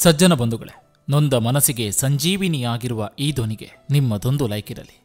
ಸಜ್ಜನ ಬಂಧುಗಳೇ ನೊಂದ ಮನಸ್ಸಿಗೆ ಸಂಜೀವಿನಿಯಾಗಿರುವ ಈ ಧ್ವನಿಗೆ ನಿಮ್ಮದೊಂದು ಲೈಕ್ ಇರಲಿ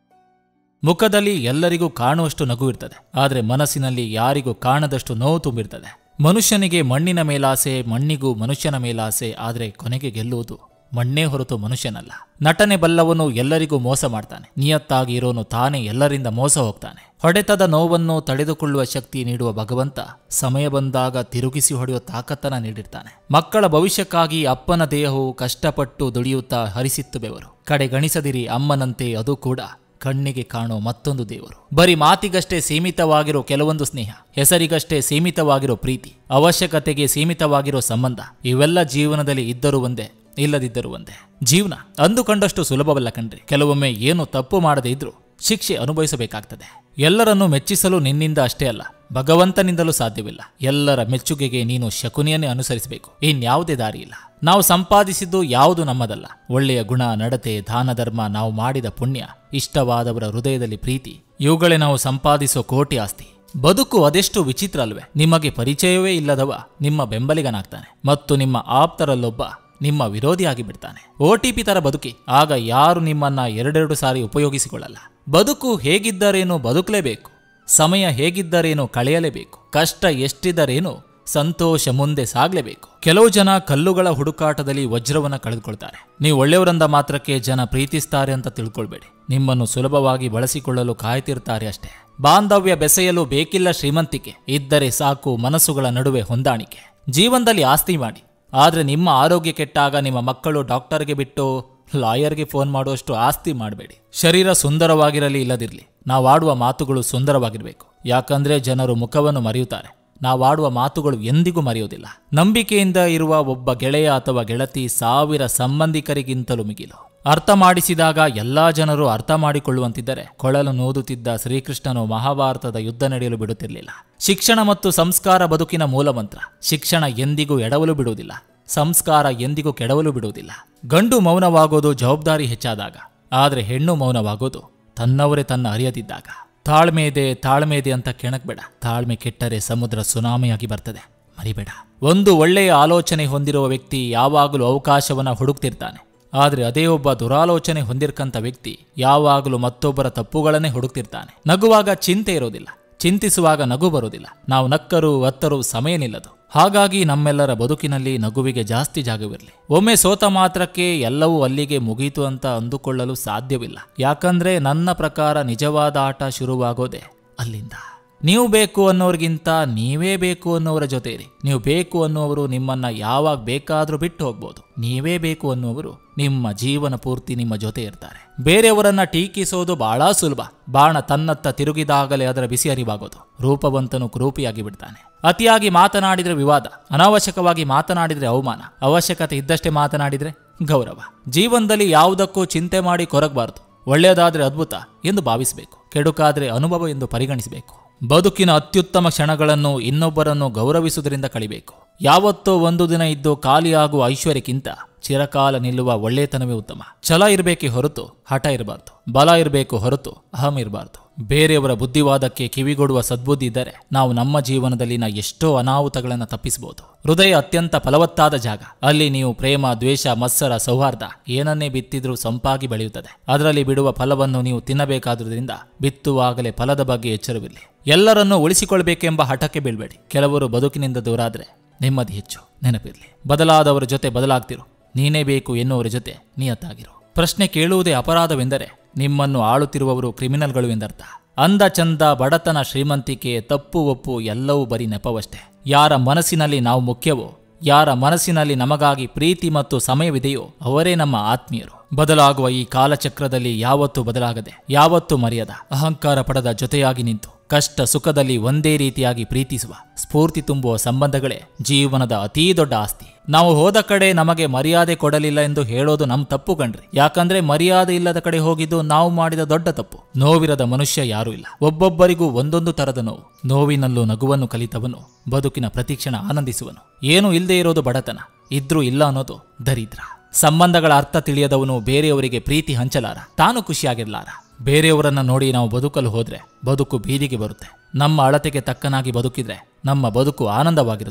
ಮುಖದಲ್ಲಿ ಎಲ್ಲರಿಗೂ ಕಾಣುವಷ್ಟು ನಗು ಇರ್ತದೆ ಆದರೆ ಮನಸ್ಸಿನಲ್ಲಿ ಯಾರಿಗೂ ಕಾಣದಷ್ಟು ನೋವು ತುಂಬಿರ್ತದೆ ಮನುಷ್ಯನಿಗೆ ಮಣ್ಣಿನ ಮೇಲಾಸೆ ಮಣ್ಣಿಗೂ ಮನುಷ್ಯನ ಮೇಲಾಸೆ ಆದರೆ ಕೊನೆಗೆ ಗೆಲ್ಲುವುದು ಮಣ್ಣೇ ಹೊರತು ಮನುಷ್ಯನಲ್ಲ ನಟನೆ ಬಲ್ಲವನು ಎಲ್ಲರಿಗೂ ಮೋಸ ಮಾಡ್ತಾನೆ ನಿಯತ್ತಾಗಿ ಇರೋನು ತಾನೇ ಎಲ್ಲರಿಂದ ಮೋಸ ಹೋಗ್ತಾನೆ ಹೊಡೆತದ ನೋವನ್ನು ತಡೆದುಕೊಳ್ಳುವ ಶಕ್ತಿ ನೀಡುವ ಭಗವಂತ ಸಮಯ ಬಂದಾಗ ತಿರುಗಿಸಿ ಹೊಡೆಯುವ ತಾಕತ್ತನ ನೀಡಿರ್ತಾನೆ ಮಕ್ಕಳ ಭವಿಷ್ಯಕ್ಕಾಗಿ ಅಪ್ಪನ ದೇಹವು ಕಷ್ಟಪಟ್ಟು ದುಡಿಯುತ್ತಾ ಹರಿಸಿತ್ತು ಬೆವರು ಕಡೆಗಣಿಸದಿರಿ ಅಮ್ಮನಂತೆ ಅದು ಕೂಡ ಕಣ್ಣಿಗೆ ಕಾಣೋ ಮತ್ತೊಂದು ದೇವರು ಬರೀ ಮಾತಿಗಷ್ಟೇ ಸೀಮಿತವಾಗಿರೋ ಕೆಲವೊಂದು ಸ್ನೇಹ ಹೆಸರಿಗಷ್ಟೇ ಸೀಮಿತವಾಗಿರೋ ಪ್ರೀತಿ ಅವಶ್ಯಕತೆಗೆ ಸೀಮಿತವಾಗಿರೋ ಸಂಬಂಧ ಇವೆಲ್ಲ ಜೀವನದಲ್ಲಿ ಇದ್ದರೂ ಒಂದೇ ಇಲ್ಲದಿದ್ದರೂ ಒಂದೇ ಜೀವನ ಅಂದುಕೊಂಡಷ್ಟು ಸುಲಭವಲ್ಲ ಕಣ್ರಿ ಕೆಲವೊಮ್ಮೆ ಏನು ತಪ್ಪು ಮಾಡದೇ ಇದ್ರೂ ಶಿಕ್ಷೆ ಅನುಭವಿಸಬೇಕಾಗ್ತದೆ ಎಲ್ಲರನ್ನೂ ಮೆಚ್ಚಿಸಲು ನಿನ್ನಿಂದ ಅಷ್ಟೇ ಅಲ್ಲ ಭಗವಂತನಿಂದಲೂ ಸಾಧ್ಯವಿಲ್ಲ ಎಲ್ಲರ ಮೆಚ್ಚುಗೆಗೆ ನೀನು ಶಕುನಿಯನ್ನೇ ಅನುಸರಿಸಬೇಕು ಇನ್ಯಾವುದೇ ದಾರಿ ಇಲ್ಲ ನಾವು ಸಂಪಾದಿಸಿದ್ದು ಯಾವುದು ನಮ್ಮದಲ್ಲ ಒಳ್ಳೆಯ ಗುಣ ನಡತೆ ದಾನ ಧರ್ಮ ನಾವು ಮಾಡಿದ ಪುಣ್ಯ ಇಷ್ಟವಾದವರ ಹೃದಯದಲ್ಲಿ ಪ್ರೀತಿ ಇವುಗಳೇ ನಾವು ಸಂಪಾದಿಸೋ ಕೋಟಿ ಆಸ್ತಿ ಬದುಕು ಅದೆಷ್ಟು ವಿಚಿತ್ರ ಅಲ್ವೇ ನಿಮಗೆ ಪರಿಚಯವೇ ಇಲ್ಲದವ ನಿಮ್ಮ ಬೆಂಬಲಿಗನಾಗ್ತಾನೆ ಮತ್ತು ನಿಮ್ಮ ಆಪ್ತರಲ್ಲೊಬ್ಬ ನಿಮ್ಮ ವಿರೋಧಿಯಾಗಿ ಬಿಡ್ತಾನೆ ಒ ಟಿ ಪಿ ತರ ಬದುಕಿ ಆಗ ಯಾರು ನಿಮ್ಮನ್ನ ಎರಡೆರಡು ಸಾರಿ ಉಪಯೋಗಿಸಿಕೊಳ್ಳಲ್ಲ ಬದುಕು ಹೇಗಿದ್ದರೇನು ಬದುಕಲೇಬೇಕು ಸಮಯ ಹೇಗಿದ್ದರೇನು ಕಳೆಯಲೇಬೇಕು ಕಷ್ಟ ಎಷ್ಟಿದ್ದರೇನು ಸಂತೋಷ ಮುಂದೆ ಸಾಗಲೇಬೇಕು ಕೆಲವು ಜನ ಕಲ್ಲುಗಳ ಹುಡುಕಾಟದಲ್ಲಿ ವಜ್ರವನ್ನ ಕಳೆದುಕೊಳ್ತಾರೆ ನೀವು ಒಳ್ಳೆಯವರಂದ ಮಾತ್ರಕ್ಕೆ ಜನ ಪ್ರೀತಿಸ್ತಾರೆ ಅಂತ ತಿಳ್ಕೊಳ್ಬೇಡಿ ನಿಮ್ಮನ್ನು ಸುಲಭವಾಗಿ ಬಳಸಿಕೊಳ್ಳಲು ಕಾಯ್ತಿರ್ತಾರೆ ಅಷ್ಟೇ ಬಾಂಧವ್ಯ ಬೆಸೆಯಲು ಬೇಕಿಲ್ಲ ಶ್ರೀಮಂತಿಕೆ ಇದ್ದರೆ ಸಾಕು ಮನಸ್ಸುಗಳ ನಡುವೆ ಹೊಂದಾಣಿಕೆ ಜೀವನದಲ್ಲಿ ಆಸ್ತಿ ಮಾಡಿ ಆದರೆ ನಿಮ್ಮ ಆರೋಗ್ಯ ಕೆಟ್ಟಾಗ ನಿಮ್ಮ ಮಕ್ಕಳು ಡಾಕ್ಟರ್ಗೆ ಬಿಟ್ಟು ಲಾಯರ್ಗೆ ಫೋನ್ ಮಾಡುವಷ್ಟು ಆಸ್ತಿ ಮಾಡಬೇಡಿ ಶರೀರ ಸುಂದರವಾಗಿರಲಿ ಇಲ್ಲದಿರಲಿ ನಾವಾಡುವ ಮಾತುಗಳು ಸುಂದರವಾಗಿರಬೇಕು ಯಾಕಂದ್ರೆ ಜನರು ಮುಖವನ್ನು ಮರೆಯುತ್ತಾರೆ ನಾವಾಡುವ ಮಾತುಗಳು ಎಂದಿಗೂ ಮರೆಯುವುದಿಲ್ಲ ನಂಬಿಕೆಯಿಂದ ಇರುವ ಒಬ್ಬ ಗೆಳೆಯ ಅಥವಾ ಗೆಳತಿ ಸಾವಿರ ಸಂಬಂಧಿಕರಿಗಿಂತಲೂ ಮಿಗಿಲು ಅರ್ಥ ಮಾಡಿಸಿದಾಗ ಎಲ್ಲಾ ಜನರು ಅರ್ಥ ಮಾಡಿಕೊಳ್ಳುವಂತಿದ್ದರೆ ಕೊಳಲು ನೋದುತ್ತಿದ್ದ ಶ್ರೀಕೃಷ್ಣನು ಮಹಾಭಾರತದ ಯುದ್ಧ ನಡೆಯಲು ಬಿಡುತ್ತಿರಲಿಲ್ಲ ಶಿಕ್ಷಣ ಮತ್ತು ಸಂಸ್ಕಾರ ಬದುಕಿನ ಮೂಲಮಂತ್ರ ಶಿಕ್ಷಣ ಎಂದಿಗೂ ಎಡವಲು ಬಿಡುವುದಿಲ್ಲ ಸಂಸ್ಕಾರ ಎಂದಿಗೂ ಕೆಡವಲು ಬಿಡುವುದಿಲ್ಲ ಗಂಡು ಮೌನವಾಗೋದು ಜವಾಬ್ದಾರಿ ಹೆಚ್ಚಾದಾಗ ಆದರೆ ಹೆಣ್ಣು ಮೌನವಾಗೋದು ತನ್ನವರೇ ತನ್ನ ಅರಿಯದಿದ್ದಾಗ ತಾಳ್ಮೆ ಇದೆ ತಾಳ್ಮೆ ಇದೆ ಅಂತ ಕೆಣಕ್ಬೇಡ ತಾಳ್ಮೆ ಕೆಟ್ಟರೆ ಸಮುದ್ರ ಸುನಾಮಿಯಾಗಿ ಬರ್ತದೆ ಮರಿಬೇಡ ಒಂದು ಒಳ್ಳೆಯ ಆಲೋಚನೆ ಹೊಂದಿರುವ ವ್ಯಕ್ತಿ ಯಾವಾಗಲೂ ಅವಕಾಶವನ್ನ ಹುಡುಕ್ತಿರ್ತಾನೆ ಆದರೆ ಅದೇ ಒಬ್ಬ ದುರಾಲೋಚನೆ ಹೊಂದಿರ್ಕಂತ ವ್ಯಕ್ತಿ ಯಾವಾಗಲೂ ಮತ್ತೊಬ್ಬರ ತಪ್ಪುಗಳನ್ನೇ ಹುಡುಕ್ತಿರ್ತಾನೆ ನಗುವಾಗ ಚಿಂತೆ ಇರೋದಿಲ್ಲ ಚಿಂತಿಸುವಾಗ ನಗು ಬರೋದಿಲ್ಲ ನಾವು ನಕ್ಕರು ಒತ್ತರು ಸಮಯ ನಿಲ್ಲದು ಹಾಗಾಗಿ ನಮ್ಮೆಲ್ಲರ ಬದುಕಿನಲ್ಲಿ ನಗುವಿಗೆ ಜಾಸ್ತಿ ಜಾಗವಿರಲಿ ಒಮ್ಮೆ ಸೋತ ಮಾತ್ರಕ್ಕೆ ಎಲ್ಲವೂ ಅಲ್ಲಿಗೆ ಮುಗೀತು ಅಂತ ಅಂದುಕೊಳ್ಳಲು ಸಾಧ್ಯವಿಲ್ಲ ಯಾಕಂದ್ರೆ ನನ್ನ ಪ್ರಕಾರ ನಿಜವಾದ ಆಟ ಶುರುವಾಗೋದೆ ಅಲ್ಲಿಂದ ನೀವು ಬೇಕು ಅನ್ನೋರಿಗಿಂತ ನೀವೇ ಬೇಕು ಅನ್ನೋರ ಜೊತೆ ಇರಿ ನೀವು ಬೇಕು ಅನ್ನುವರು ನಿಮ್ಮನ್ನ ಯಾವಾಗ ಬೇಕಾದ್ರೂ ಬಿಟ್ಟು ಹೋಗ್ಬೋದು ನೀವೇ ಬೇಕು ಅನ್ನುವರು ನಿಮ್ಮ ಜೀವನ ಪೂರ್ತಿ ನಿಮ್ಮ ಜೊತೆ ಇರ್ತಾರೆ ಬೇರೆಯವರನ್ನ ಟೀಕಿಸೋದು ಬಹಳ ಸುಲಭ ಬಾಣ ತನ್ನತ್ತ ತಿರುಗಿದಾಗಲೇ ಅದರ ಬಿಸಿ ಅರಿವಾಗೋದು ರೂಪವಂತನು ಕ್ರೂಪಿಯಾಗಿ ಬಿಡ್ತಾನೆ ಅತಿಯಾಗಿ ಮಾತನಾಡಿದ್ರೆ ವಿವಾದ ಅನಾವಶ್ಯಕವಾಗಿ ಮಾತನಾಡಿದ್ರೆ ಅವಮಾನ ಅವಶ್ಯಕತೆ ಇದ್ದಷ್ಟೇ ಮಾತನಾಡಿದ್ರೆ ಗೌರವ ಜೀವನದಲ್ಲಿ ಯಾವುದಕ್ಕೂ ಚಿಂತೆ ಮಾಡಿ ಕೊರಗಬಾರದು ಒಳ್ಳೆಯದಾದ್ರೆ ಅದ್ಭುತ ಎಂದು ಭಾವಿಸಬೇಕು ಕೆಡುಕಾದ್ರೆ ಅನುಭವ ಎಂದು ಪರಿಗಣಿಸಬೇಕು ಬದುಕಿನ ಅತ್ಯುತ್ತಮ ಕ್ಷಣಗಳನ್ನು ಇನ್ನೊಬ್ಬರನ್ನು ಗೌರವಿಸುವುದರಿಂದ ಕಳಿಬೇಕು ಯಾವತ್ತೋ ಒಂದು ದಿನ ಇದ್ದು ಖಾಲಿಯಾಗುವ ಐಶ್ವರ್ಯಕ್ಕಿಂತ ಚಿರಕಾಲ ನಿಲ್ಲುವ ಒಳ್ಳೆತನವೇ ಉತ್ತಮ ಛಲ ಇರಬೇಕೆ ಹೊರತು ಹಠ ಇರಬಾರ್ದು ಬಲ ಇರಬೇಕು ಹೊರತು ಅಹಂ ಇರಬಾರ್ದು ಬೇರೆಯವರ ಬುದ್ಧಿವಾದಕ್ಕೆ ಕಿವಿಗೊಡುವ ಸದ್ಬುದ್ಧಿ ಇದ್ದರೆ ನಾವು ನಮ್ಮ ಜೀವನದಲ್ಲಿನ ಎಷ್ಟೋ ಅನಾಹುತಗಳನ್ನು ತಪ್ಪಿಸಬಹುದು ಹೃದಯ ಅತ್ಯಂತ ಫಲವತ್ತಾದ ಜಾಗ ಅಲ್ಲಿ ನೀವು ಪ್ರೇಮ ದ್ವೇಷ ಮತ್ಸರ ಸೌಹಾರ್ದ ಏನನ್ನೇ ಬಿತ್ತಿದ್ರೂ ಸಂಪಾಗಿ ಬೆಳೆಯುತ್ತದೆ ಅದರಲ್ಲಿ ಬಿಡುವ ಫಲವನ್ನು ನೀವು ತಿನ್ನಬೇಕಾದ್ರಿಂದ ಬಿತ್ತುವಾಗಲೇ ಫಲದ ಬಗ್ಗೆ ಎಚ್ಚರವಿರಲಿ ಎಲ್ಲರನ್ನೂ ಉಳಿಸಿಕೊಳ್ಬೇಕೆಂಬ ಹಠಕ್ಕೆ ಬೀಳ್ಬೇಡಿ ಕೆಲವರು ಬದುಕಿನಿಂದ ದೂರಾದ್ರೆ ನೆಮ್ಮದಿ ಹೆಚ್ಚು ನೆನಪಿರಲಿ ಬದಲಾದವರ ಜೊತೆ ಬದಲಾಗ್ತಿರು ನೀನೇ ಬೇಕು ಎನ್ನುವರ ಜೊತೆ ನಿಯತ್ತಾಗಿರು ಪ್ರಶ್ನೆ ಕೇಳುವುದೇ ಅಪರಾಧವೆಂದರೆ ನಿಮ್ಮನ್ನು ಆಳುತ್ತಿರುವವರು ಕ್ರಿಮಿನಲ್ಗಳು ಎಂದರ್ಥ ಅಂದ ಚಂದ ಬಡತನ ಶ್ರೀಮಂತಿಕೆ ತಪ್ಪು ಒಪ್ಪು ಎಲ್ಲವೂ ಬರೀ ನೆಪವಷ್ಟೇ ಯಾರ ಮನಸ್ಸಿನಲ್ಲಿ ನಾವು ಮುಖ್ಯವೋ ಯಾರ ಮನಸ್ಸಿನಲ್ಲಿ ನಮಗಾಗಿ ಪ್ರೀತಿ ಮತ್ತು ಸಮಯವಿದೆಯೋ ಅವರೇ ನಮ್ಮ ಆತ್ಮೀಯರು ಬದಲಾಗುವ ಈ ಕಾಲಚಕ್ರದಲ್ಲಿ ಯಾವತ್ತೂ ಬದಲಾಗದೆ ಯಾವತ್ತೂ ಮರೆಯದ ಅಹಂಕಾರ ಪಡದ ಜೊತೆಯಾಗಿ ನಿಂತು ಕಷ್ಟ ಸುಖದಲ್ಲಿ ಒಂದೇ ರೀತಿಯಾಗಿ ಪ್ರೀತಿಸುವ ಸ್ಫೂರ್ತಿ ತುಂಬುವ ಸಂಬಂಧಗಳೇ ಜೀವನದ ಅತೀ ದೊಡ್ಡ ಆಸ್ತಿ ನಾವು ಹೋದ ಕಡೆ ನಮಗೆ ಮರ್ಯಾದೆ ಕೊಡಲಿಲ್ಲ ಎಂದು ಹೇಳೋದು ನಮ್ ತಪ್ಪು ಕಣ್ರಿ ಯಾಕಂದ್ರೆ ಮರ್ಯಾದೆ ಇಲ್ಲದ ಕಡೆ ಹೋಗಿದ್ದು ನಾವು ಮಾಡಿದ ದೊಡ್ಡ ತಪ್ಪು ನೋವಿರದ ಮನುಷ್ಯ ಯಾರೂ ಇಲ್ಲ ಒಬ್ಬೊಬ್ಬರಿಗೂ ಒಂದೊಂದು ತರದ ನೋವು ನೋವಿನಲ್ಲೂ ನಗುವನ್ನು ಕಲಿತವನು ಬದುಕಿನ ಪ್ರತಿಕ್ಷಣ ಆನಂದಿಸುವನು ಏನು ಇಲ್ಲದೆ ಇರೋದು ಬಡತನ ಇದ್ರೂ ಇಲ್ಲ ಅನ್ನೋದು ದರಿದ್ರ ಸಂಬಂಧಗಳ ಅರ್ಥ ತಿಳಿಯದವನು ಬೇರೆಯವರಿಗೆ ಪ್ರೀತಿ ಹಂಚಲಾರ ತಾನು ಖುಷಿಯಾಗಿರ್ಲಾರ ಬೇರೆಯವರನ್ನ ನೋಡಿ ನಾವು ಬದುಕಲು ಹೋದ್ರೆ ಬದುಕು ಬೀದಿಗೆ ಬರುತ್ತೆ ನಮ್ಮ ಅಳತೆಗೆ ತಕ್ಕನಾಗಿ ಬದುಕಿದ್ರೆ ನಮ್ಮ ಬದುಕು ಆನಂದವಾಗಿರುತ್ತೆ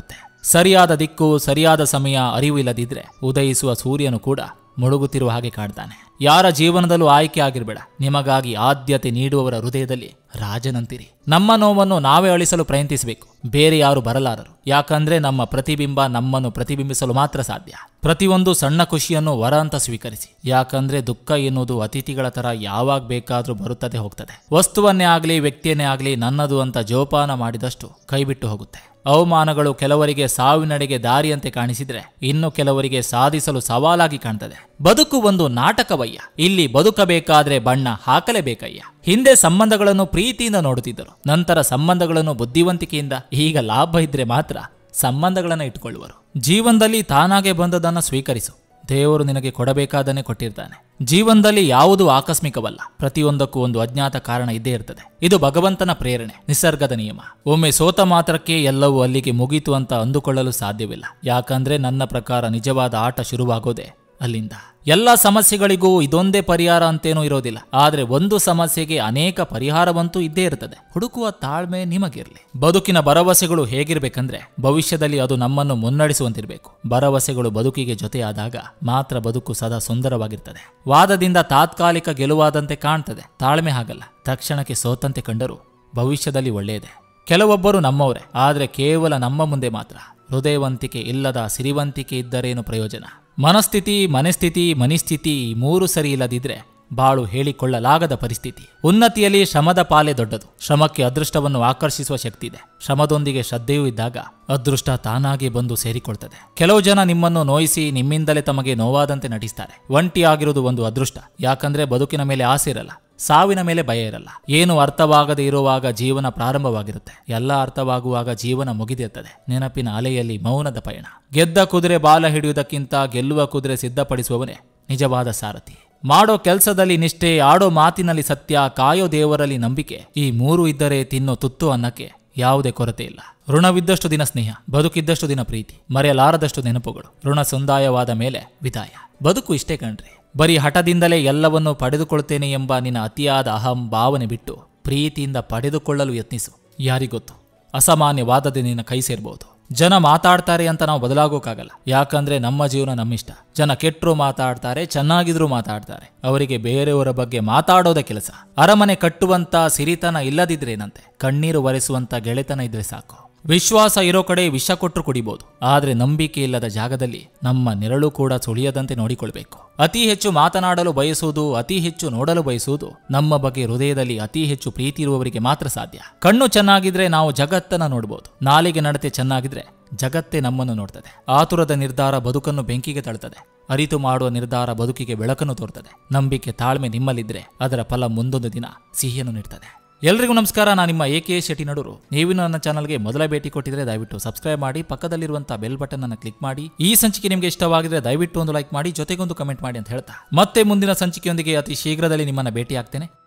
ಸರಿಯಾದ ದಿಕ್ಕು ಸರಿಯಾದ ಸಮಯ ಅರಿವು ಇಲ್ಲದಿದ್ರೆ ಉದಯಿಸುವ ಸೂರ್ಯನು ಕೂಡ ಮುಳುಗುತ್ತಿರುವ ಹಾಗೆ ಕಾಡ್ತಾನೆ ಯಾರ ಜೀವನದಲ್ಲೂ ಆಯ್ಕೆ ಆಗಿರಬೇಡ ನಿಮಗಾಗಿ ಆದ್ಯತೆ ನೀಡುವವರ ಹೃದಯದಲ್ಲಿ ರಾಜನಂತಿರಿ ನಮ್ಮ ನೋವನ್ನು ನಾವೇ ಅಳಿಸಲು ಪ್ರಯತ್ನಿಸಬೇಕು ಬೇರೆ ಯಾರು ಬರಲಾರರು ಯಾಕಂದ್ರೆ ನಮ್ಮ ಪ್ರತಿಬಿಂಬ ನಮ್ಮನ್ನು ಪ್ರತಿಬಿಂಬಿಸಲು ಮಾತ್ರ ಸಾಧ್ಯ ಪ್ರತಿಯೊಂದು ಸಣ್ಣ ಖುಷಿಯನ್ನು ವರ ಅಂತ ಸ್ವೀಕರಿಸಿ ಯಾಕಂದ್ರೆ ದುಃಖ ಎನ್ನುವುದು ಅತಿಥಿಗಳ ತರ ಯಾವಾಗ ಬೇಕಾದ್ರೂ ಬರುತ್ತದೆ ಹೋಗ್ತದೆ ವಸ್ತುವನ್ನೇ ಆಗ್ಲಿ ವ್ಯಕ್ತಿಯನ್ನೇ ಆಗ್ಲಿ ನನ್ನದು ಅಂತ ಜೋಪಾನ ಮಾಡಿದಷ್ಟು ಕೈಬಿಟ್ಟು ಹೋಗುತ್ತೆ ಅವಮಾನಗಳು ಕೆಲವರಿಗೆ ಸಾವಿನಡೆಗೆ ದಾರಿಯಂತೆ ಕಾಣಿಸಿದ್ರೆ ಇನ್ನು ಕೆಲವರಿಗೆ ಸಾಧಿಸಲು ಸವಾಲಾಗಿ ಕಾಣ್ತದೆ ಬದುಕು ಒಂದು ನಾಟಕವಯ್ಯ ಇಲ್ಲಿ ಬದುಕಬೇಕಾದ್ರೆ ಬಣ್ಣ ಹಾಕಲೇಬೇಕಯ್ಯ ಹಿಂದೆ ಸಂಬಂಧಗಳನ್ನು ಪ್ರೀತಿಯಿಂದ ನೋಡುತ್ತಿದ್ದರು ನಂತರ ಸಂಬಂಧಗಳನ್ನು ಬುದ್ಧಿವಂತಿಕೆಯಿಂದ ಈಗ ಲಾಭ ಇದ್ರೆ ಮಾತ್ರ ಸಂಬಂಧಗಳನ್ನು ಇಟ್ಟುಕೊಳ್ಳುವರು ಜೀವನದಲ್ಲಿ ತಾನಾಗೆ ಬಂದದನ್ನು ಸ್ವೀಕರಿಸು ದೇವರು ನಿನಗೆ ಕೊಡಬೇಕಾದನ್ನೇ ಕೊಟ್ಟಿರ್ತಾನೆ ಜೀವನದಲ್ಲಿ ಯಾವುದೂ ಆಕಸ್ಮಿಕವಲ್ಲ ಪ್ರತಿಯೊಂದಕ್ಕೂ ಒಂದು ಅಜ್ಞಾತ ಕಾರಣ ಇದ್ದೇ ಇರ್ತದೆ ಇದು ಭಗವಂತನ ಪ್ರೇರಣೆ ನಿಸರ್ಗದ ನಿಯಮ ಒಮ್ಮೆ ಸೋತ ಮಾತ್ರಕ್ಕೆ ಎಲ್ಲವೂ ಅಲ್ಲಿಗೆ ಮುಗೀತು ಅಂತ ಅಂದುಕೊಳ್ಳಲು ಸಾಧ್ಯವಿಲ್ಲ ಯಾಕಂದ್ರೆ ನನ್ನ ಪ್ರಕಾರ ನಿಜವಾದ ಆಟ ಶುರುವಾಗೋದೇ ಅಲ್ಲಿಂದ ಎಲ್ಲ ಸಮಸ್ಯೆಗಳಿಗೂ ಇದೊಂದೇ ಪರಿಹಾರ ಅಂತೇನೂ ಇರೋದಿಲ್ಲ ಆದ್ರೆ ಒಂದು ಸಮಸ್ಯೆಗೆ ಅನೇಕ ಪರಿಹಾರವಂತೂ ಇದ್ದೇ ಇರ್ತದೆ ಹುಡುಕುವ ತಾಳ್ಮೆ ನಿಮಗಿರ್ಲಿ ಬದುಕಿನ ಭರವಸೆಗಳು ಹೇಗಿರ್ಬೇಕಂದ್ರೆ ಭವಿಷ್ಯದಲ್ಲಿ ಅದು ನಮ್ಮನ್ನು ಮುನ್ನಡೆಸುವಂತಿರ್ಬೇಕು ಭರವಸೆಗಳು ಬದುಕಿಗೆ ಜೊತೆಯಾದಾಗ ಮಾತ್ರ ಬದುಕು ಸದಾ ಸುಂದರವಾಗಿರ್ತದೆ ವಾದದಿಂದ ತಾತ್ಕಾಲಿಕ ಗೆಲುವಾದಂತೆ ಕಾಣ್ತದೆ ತಾಳ್ಮೆ ಹಾಗಲ್ಲ ತಕ್ಷಣಕ್ಕೆ ಸೋತಂತೆ ಕಂಡರೂ ಭವಿಷ್ಯದಲ್ಲಿ ಒಳ್ಳೆಯದೇ ಕೆಲವೊಬ್ಬರು ನಮ್ಮವರೇ ಆದರೆ ಕೇವಲ ನಮ್ಮ ಮುಂದೆ ಮಾತ್ರ ಹೃದಯವಂತಿಕೆ ಇಲ್ಲದ ಸಿರಿವಂತಿಕೆ ಇದ್ದರೇನು ಪ್ರಯೋಜನ ಮನಸ್ಥಿತಿ ಮನೆಸ್ಥಿತಿ ಮನಿಸ್ಥಿತಿ ಈ ಮೂರು ಸರಿ ಇಲ್ಲದಿದ್ರೆ ಬಾಳು ಹೇಳಿಕೊಳ್ಳಲಾಗದ ಪರಿಸ್ಥಿತಿ ಉನ್ನತಿಯಲ್ಲಿ ಶ್ರಮದ ಪಾಲೆ ದೊಡ್ಡದು ಶ್ರಮಕ್ಕೆ ಅದೃಷ್ಟವನ್ನು ಆಕರ್ಷಿಸುವ ಶಕ್ತಿ ಇದೆ ಶ್ರಮದೊಂದಿಗೆ ಶ್ರದ್ಧೆಯೂ ಇದ್ದಾಗ ಅದೃಷ್ಟ ತಾನಾಗಿ ಬಂದು ಸೇರಿಕೊಳ್ತದೆ ಕೆಲವು ಜನ ನಿಮ್ಮನ್ನು ನೋಯಿಸಿ ನಿಮ್ಮಿಂದಲೇ ತಮಗೆ ನೋವಾದಂತೆ ನಟಿಸ್ತಾರೆ ಒಂಟಿಯಾಗಿರುವುದು ಒಂದು ಅದೃಷ್ಟ ಯಾಕಂದ್ರೆ ಬದುಕಿನ ಮೇಲೆ ಆಸೆ ಇರಲ್ಲ ಸಾವಿನ ಮೇಲೆ ಭಯ ಇರಲ್ಲ ಏನು ಅರ್ಥವಾಗದೇ ಇರುವಾಗ ಜೀವನ ಪ್ರಾರಂಭವಾಗಿರುತ್ತೆ ಎಲ್ಲ ಅರ್ಥವಾಗುವಾಗ ಜೀವನ ಮುಗಿದಿರ್ತದೆ ನೆನಪಿನ ಅಲೆಯಲ್ಲಿ ಮೌನದ ಪಯಣ ಗೆದ್ದ ಕುದುರೆ ಬಾಲ ಹಿಡಿಯುವುದಕ್ಕಿಂತ ಗೆಲ್ಲುವ ಕುದುರೆ ಸಿದ್ಧಪಡಿಸುವವನೇ ನಿಜವಾದ ಸಾರಥಿ ಮಾಡೋ ಕೆಲಸದಲ್ಲಿ ನಿಷ್ಠೆ ಆಡೋ ಮಾತಿನಲ್ಲಿ ಸತ್ಯ ಕಾಯೋ ದೇವರಲ್ಲಿ ನಂಬಿಕೆ ಈ ಮೂರು ಇದ್ದರೆ ತಿನ್ನೋ ತುತ್ತು ಅನ್ನಕ್ಕೆ ಯಾವುದೇ ಕೊರತೆ ಇಲ್ಲ ಋಣವಿದ್ದಷ್ಟು ದಿನ ಸ್ನೇಹ ಬದುಕಿದ್ದಷ್ಟು ದಿನ ಪ್ರೀತಿ ಮರೆಯಲಾರದಷ್ಟು ನೆನಪುಗಳು ಋಣ ಸಂದಾಯವಾದ ಮೇಲೆ ವಿದಾಯ ಬದುಕು ಇಷ್ಟೇ ಕಣ್ರಿ ಬರೀ ಹಠದಿಂದಲೇ ಎಲ್ಲವನ್ನೂ ಪಡೆದುಕೊಳ್ತೇನೆ ಎಂಬ ನಿನ್ನ ಅತಿಯಾದ ಅಹಂ ಭಾವನೆ ಬಿಟ್ಟು ಪ್ರೀತಿಯಿಂದ ಪಡೆದುಕೊಳ್ಳಲು ಯತ್ನಿಸು ಯಾರಿಗೊತ್ತು ಅಸಾಮಾನ್ಯವಾದದ್ದು ನಿನ್ನ ಕೈ ಸೇರ್ಬೋದು ಜನ ಮಾತಾಡ್ತಾರೆ ಅಂತ ನಾವು ಬದಲಾಗೋಕ್ಕಾಗಲ್ಲ ಯಾಕಂದ್ರೆ ನಮ್ಮ ಜೀವನ ನಮ್ಮಿಷ್ಟ ಜನ ಕೆಟ್ಟರು ಮಾತಾಡ್ತಾರೆ ಚೆನ್ನಾಗಿದ್ರು ಮಾತಾಡ್ತಾರೆ ಅವರಿಗೆ ಬೇರೆಯವರ ಬಗ್ಗೆ ಮಾತಾಡೋದ ಕೆಲಸ ಅರಮನೆ ಕಟ್ಟುವಂತ ಸಿರಿತನ ಇಲ್ಲದಿದ್ರೇನಂತೆ ಕಣ್ಣೀರು ಒರೆಸುವಂತ ಗೆಳೆತನ ಇದ್ರೆ ಸಾಕು ವಿಶ್ವಾಸ ಇರೋ ಕಡೆ ವಿಷ ಕೊಟ್ಟರು ಕುಡಿಬಹುದು ಆದ್ರೆ ನಂಬಿಕೆ ಇಲ್ಲದ ಜಾಗದಲ್ಲಿ ನಮ್ಮ ನೆರಳು ಕೂಡ ಸುಳಿಯದಂತೆ ನೋಡಿಕೊಳ್ಬೇಕು ಅತಿ ಹೆಚ್ಚು ಮಾತನಾಡಲು ಬಯಸುವುದು ಅತಿ ಹೆಚ್ಚು ನೋಡಲು ಬಯಸುವುದು ನಮ್ಮ ಬಗ್ಗೆ ಹೃದಯದಲ್ಲಿ ಅತಿ ಹೆಚ್ಚು ಪ್ರೀತಿ ಇರುವವರಿಗೆ ಮಾತ್ರ ಸಾಧ್ಯ ಕಣ್ಣು ಚೆನ್ನಾಗಿದ್ರೆ ನಾವು ಜಗತ್ತನ್ನ ನೋಡಬಹುದು ನಾಲಿಗೆ ನಡತೆ ಚೆನ್ನಾಗಿದ್ರೆ ಜಗತ್ತೇ ನಮ್ಮನ್ನು ನೋಡ್ತದೆ ಆತುರದ ನಿರ್ಧಾರ ಬದುಕನ್ನು ಬೆಂಕಿಗೆ ತಳ್ತದೆ ಅರಿತು ಮಾಡುವ ನಿರ್ಧಾರ ಬದುಕಿಗೆ ಬೆಳಕನ್ನು ತೋರ್ತದೆ ನಂಬಿಕೆ ತಾಳ್ಮೆ ನಿಮ್ಮಲ್ಲಿದ್ರೆ ಅದರ ಫಲ ಮುಂದೊಂದು ದಿನ ಸಿಹಿಯನ್ನು ನೀಡ್ತದೆ ಎಲ್ರಿಗೂ ನಮಸ್ಕಾರ ನಾನು ನಿಮ್ಮ ಎ ಕೆ ಶೆಟ್ಟಿ ನಡೂರು ನೀವು ನನ್ನ ಚಾನಲ್ಗೆ ಮೊದಲ ಭೇಟಿ ಕೊಟ್ಟಿದ್ರೆ ದಯವಿಟ್ಟು ಸಬ್ಸ್ಕ್ರೈಬ್ ಮಾಡಿ ಪಕ್ಕದಲ್ಲಿರುವಂತಹ ಬೆಲ್ ಬಟನ್ ಅನ್ನು ಕ್ಲಿಕ್ ಮಾಡಿ ಈ ಸಂಚಿಕೆ ನಿಮಗೆ ಇಷ್ಟವಾಗಿದ್ರೆ ದಯವಿಟ್ಟು ಒಂದು ಲೈಕ್ ಮಾಡಿ ಜೊತೆಗೊಂದು ಕಮೆಂಟ್ ಮಾಡಿ ಅಂತ ಹೇಳ್ತಾ ಮತ್ತೆ ಮುಂದಿನ ಸಂಚಿಕೆಯೊಂದಿಗೆ ಅತಿ ಶೀಘ್ರದಲ್ಲಿ ನಿಮ್ಮನ್ನ ಭೇಟಿ ಆಗ್ತೇನೆ